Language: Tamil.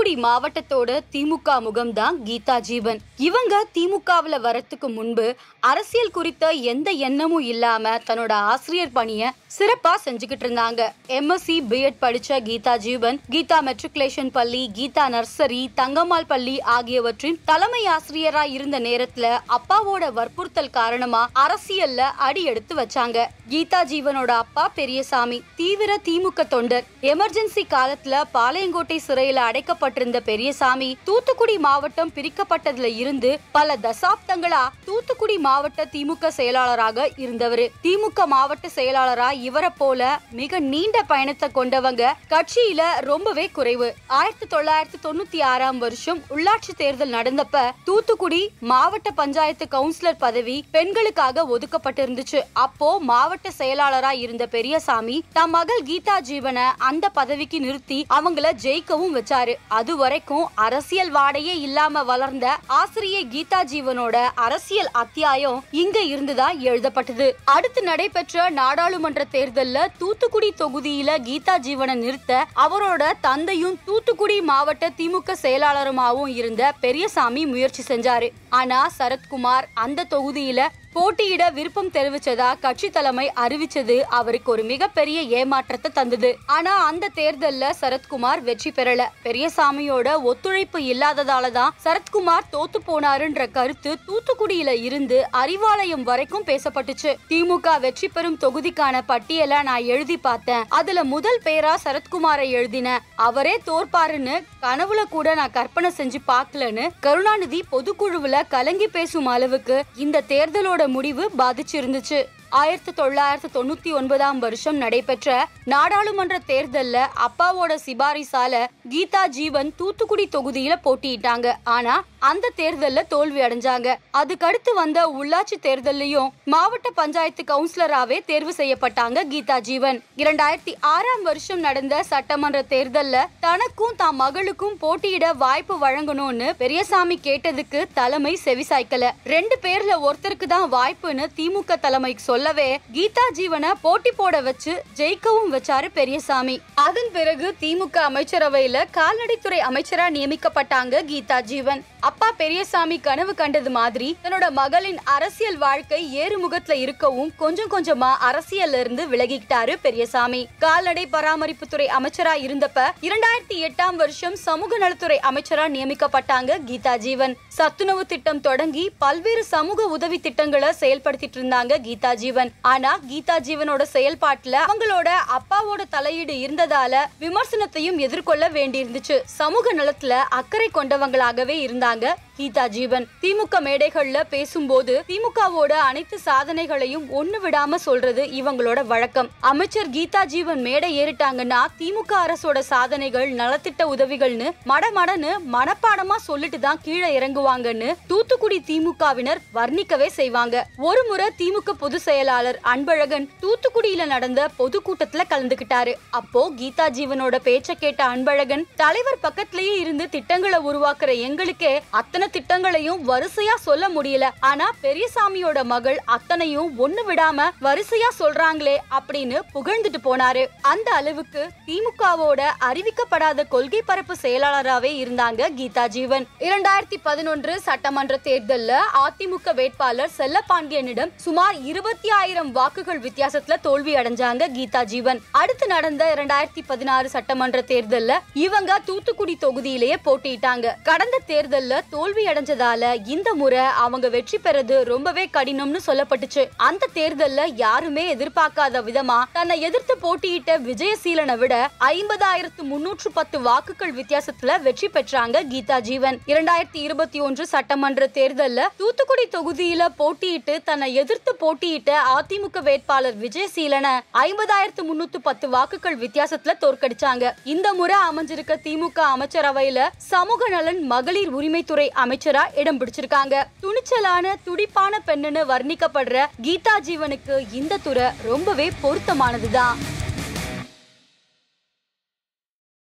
தூத்துக்குடி மாவட்டத்தோட திமுக முகம்தான் கீதா ஜீவன் இவங்க திமுகவுல வரத்துக்கு முன்பு அரசியல் குறித்த எந்த எண்ணமும் இல்லாம தன்னோட ஆசிரியர் பணிய சிறப்பா செஞ்சுக்கிட்டு இருந்தாங்க எம்எஸ்சி பிஎட் படிச்ச கீதா ஜீவன் கீதா மெட்ரிகுலேஷன் பள்ளி கீதா நர்சரி தங்கம்மாள் பள்ளி ஆகியவற்றின் தலைமை ஆசிரியரா இருந்த நேரத்துல அப்பாவோட வற்புறுத்தல் காரணமா அரசியல்ல அடி எடுத்து வச்சாங்க கீதா ஜீவனோட அப்பா பெரியசாமி தீவிர திமுக தொண்டர் எமர்ஜென்சி காலத்துல பாளையங்கோட்டை சிறையில அடைக்கப்பட்டிருந்த பெரியசாமி தூத்துக்குடி மாவட்டம் பிரிக்கப்பட்டதுல இருந்து பல தசாப்தங்களா தூத்துக்குடி மாவட்ட திமுக செயலாளராக இருந்தவர் திமுக மாவட்ட செயலாளரா இவரை போல மிக நீண்ட பயணத்தை கொண்டவங்க கட்சியில ரொம்பவே குறைவு ஆயிரத்தி தொள்ளாயிரத்தி தொண்ணூத்தி ஆறாம் வருஷம் உள்ளாட்சி தேர்தல் நடந்தப்ப தூத்துக்குடி மாவட்ட பஞ்சாயத்து கவுன்சிலர் பதவி பெண்களுக்காக ஒதுக்கப்பட்டிருந்துச்சு அப்போ மாவட்ட செயலாளரா இருந்த பெரியசாமி தம் மகள் கீதா ஜீவனை அந்த பதவிக்கு நிறுத்தி அவங்கள ஜெயிக்கவும் வச்சாரு அது வரைக்கும் அரசியல் வாடையே இல்லாம வளர்ந்த ஆசிரியை கீதா ஜீவனோட அரசியல் அத்தியாயம் இங்க இருந்துதான் எழுதப்பட்டது அடுத்து நடைபெற்ற நாடாளுமன்ற தேர்தல்ல தூத்துக்குடி தொகுதியில கீதா ஜீவனை நிறுத்த அவரோட தந்தையும் தூத்துக்குடி மாவட்ட திமுக செயலாளருமாவும் இருந்த பெரியசாமி முயற்சி செஞ்சாரு ஆனா சரத்குமார் அந்த தொகுதியில போட்டியிட விருப்பம் தெரிவிச்சதா கட்சி தலைமை அறிவிச்சது அவருக்கு ஒரு மிகப்பெரிய ஏமாற்றத்தை தந்தது ஆனா அந்த தேர்தல்ல சரத்குமார் வெற்றி பெறல பெரியசாமியோட ஒத்துழைப்பு இல்லாததால தான் சரத்குமார் தோத்து போனாருன்ற கருத்து தூத்துக்குடியில இருந்து அறிவாலயம் வரைக்கும் பேசப்பட்டுச்சு திமுக வெற்றி பெறும் தொகுதிக்கான பட்டியலை நான் எழுதி பார்த்தேன் அதுல முதல் பேரா சரத்குமாரை எழுதின அவரே தோற்பாருன்னு கனவுல கூட நான் கற்பனை செஞ்சு பார்க்கலன்னு கருணாநிதி பொதுக்குழுவுல கலங்கி பேசும் அளவுக்கு இந்த தேர்தலோட முடிவு பாதிச்சிருந்துச்சு ஆயிரத்தி தொள்ளாயிரத்தி தொண்ணூத்தி ஒன்பதாம் வருஷம் நடைபெற்ற நாடாளுமன்ற தேர்தல்ல அப்பாவோட சிபாரிசால கீதா ஜீவன் தூத்துக்குடி தொகுதியில போட்டியிட்டாங்க ஆனா அந்த தேர்தல்ல தோல்வி அடைஞ்சாங்க அதுக்கடுத்து வந்த உள்ளாட்சி தேர்தல்லையும் மாவட்ட பஞ்சாயத்து கவுன்சிலராவே தேர்வு செய்யப்பட்டாங்க கீதா ஜீவன் இரண்டாயிரத்தி ஆறாம் வருஷம் நடந்த சட்டமன்ற தேர்தல்ல தனக்கும் தான் மகளுக்கும் போட்டியிட வாய்ப்பு வழங்கணும்னு பெரியசாமி கேட்டதுக்கு தலைமை செவிசாய்க்கல ரெண்டு பேர்ல ஒருத்தருக்கு தான் வாய்ப்புன்னு திமுக தலைமை சொல்லவே கீதா ஜீவனை போட்டி போட வச்சு ஜெயிக்கவும் வச்சாரு பெரியசாமி அதன் பிறகு திமுக அமைச்சரவையில கால்நடைத்துறை அமைச்சரா நியமிக்கப்பட்டாங்க கீதா ஜீவன் அப்பா பெரியசாமி கனவு கண்டது மாதிரி தன்னோட மகளின் அரசியல் வாழ்க்கை ஏறுமுகத்துல இருக்கவும் கொஞ்சம் கொஞ்சமா அரசியல்ல இருந்து விலகிக்கிட்டாரு பெரியசாமி கால்நடை பராமரிப்புத்துறை அமைச்சரா இருந்தப்ப இரண்டாயிரத்தி எட்டாம் வருஷம் சமூக நலத்துறை அமைச்சரா நியமிக்கப்பட்டாங்க கீதா ஜீவன் சத்துணவு திட்டம் தொடங்கி பல்வேறு சமூக உதவி திட்டங்களை செயல்படுத்திட்டு இருந்தாங்க கீதா ஜீவன் ஆனா கீதா ஜீவனோட செயல்பாட்டுல அவங்களோட அப்பாவோட தலையீடு இருந்ததால விமர்சனத்தையும் எதிர்கொள்ள வேண்டியிருந்துச்சு சமூக நலத்துல அக்கறை கொண்டவங்களாகவே இருந்தாங்க கீதா ஜீவன் திமுக மேடைகள்ல பேசும்போது திமுகவோட அனைத்து சாதனைகளையும் ஒண்ணு விடாம சொல்றது இவங்களோட வழக்கம் அமைச்சர் கீதா ஜீவன் மேடை ஏறிட்டாங்கன்னா திமுக அரசோட சாதனைகள் நலத்திட்ட உதவிகள்னு மடமடன்னு மனப்பாடமா சொல்லிட்டு தான் கீழே இறங்குவாங்கன்னு தூத்துக்குடி திமுகவினர் வர்ணிக்கவே செய்வாங்க ஒரு முறை திமுக பொதுச் செயலாளர் அன்பழகன் தூத்துக்குடியில நடந்த பொதுக்கூட்டத்துல கலந்துகிட்டாரு அப்போ கீதா ஜீவனோட பேச்ச கேட்ட அன்பழகன் தலைவர் பக்கத்திலேயே இருந்து திட்டங்களை உருவாக்குற எங்களுக்கே அத்தனை திட்டங்களையும் வரிசையா சொல்ல முடியல ஆனா பெரியசாமியோட மகள் அத்தனையும் ஒண்ணு விடாம வரிசையா சொல்றாங்களே அப்படின்னு புகழ்ந்துட்டு போனாரு அந்த அளவுக்கு திமுகவோட அறிவிக்கப்படாத கொள்கை பரப்பு செயலாளராவே இருந்தாங்க கீதா ஜீவன் இரண்டாயிரத்தி பதினொன்று சட்டமன்ற தேர்தல்ல அதிமுக வேட்பாளர் செல்லப்பாண்டியனிடம் சுமார் இருபத்தி ஆயிரம் வாக்குகள் வித்தியாசத்துல தோல்வி அடைஞ்சாங்க கீதா ஜீவன் அடுத்து நடந்த இரண்டாயிரத்தி பதினாறு சட்டமன்ற தேர்தல்ல இவங்க தூத்துக்குடி தொகுதியிலேயே போட்டியிட்டாங்க கடந்த தேர்தல்ல தோல்வி அடைஞ்சதால இந்த முறை அவங்க வெற்றி பெறது ரொம்பவே கடினம்னு சொல்லப்பட்டுச்சு அந்த தேர்தல்ல யாருமே எதிர்பார்க்காத விதமா தன்னை எதிர்த்து போட்டியிட்ட விஜயசீலனை விட ஐம்பதாயிரத்து முன்னூற்று பத்து வாக்குகள் வித்தியாசத்துல வெற்றி பெற்றாங்க கீதா ஜீவன் இரண்டாயிரத்தி இருபத்தி ஒன்று சட்டமன்ற தேர்தல்ல தூத்துக்குடி தொகுதியில போட்டியிட்டு தன்னை எதிர்த்து போட்டியிட்ட அதிமுக வேட்பாளர் விஜயசீலனை ஐம்பதாயிரத்து முன்னூத்து பத்து வாக்குகள் வித்தியாசத்துல தோற்கடிச்சாங்க இந்த முறை அமைஞ்சிருக்க திமுக அமைச்சரவையில சமூக நலன் மகளிர் உரிமைத்துறை அமைச்சரா இடம் பிடிச்சிருக்காங்க துணிச்சலான துடிப்பான பெண்ணுன்னு வர்ணிக்கப்படுற கீதா ஜீவனுக்கு இந்த துறை ரொம்பவே பொருத்தமானதுதான்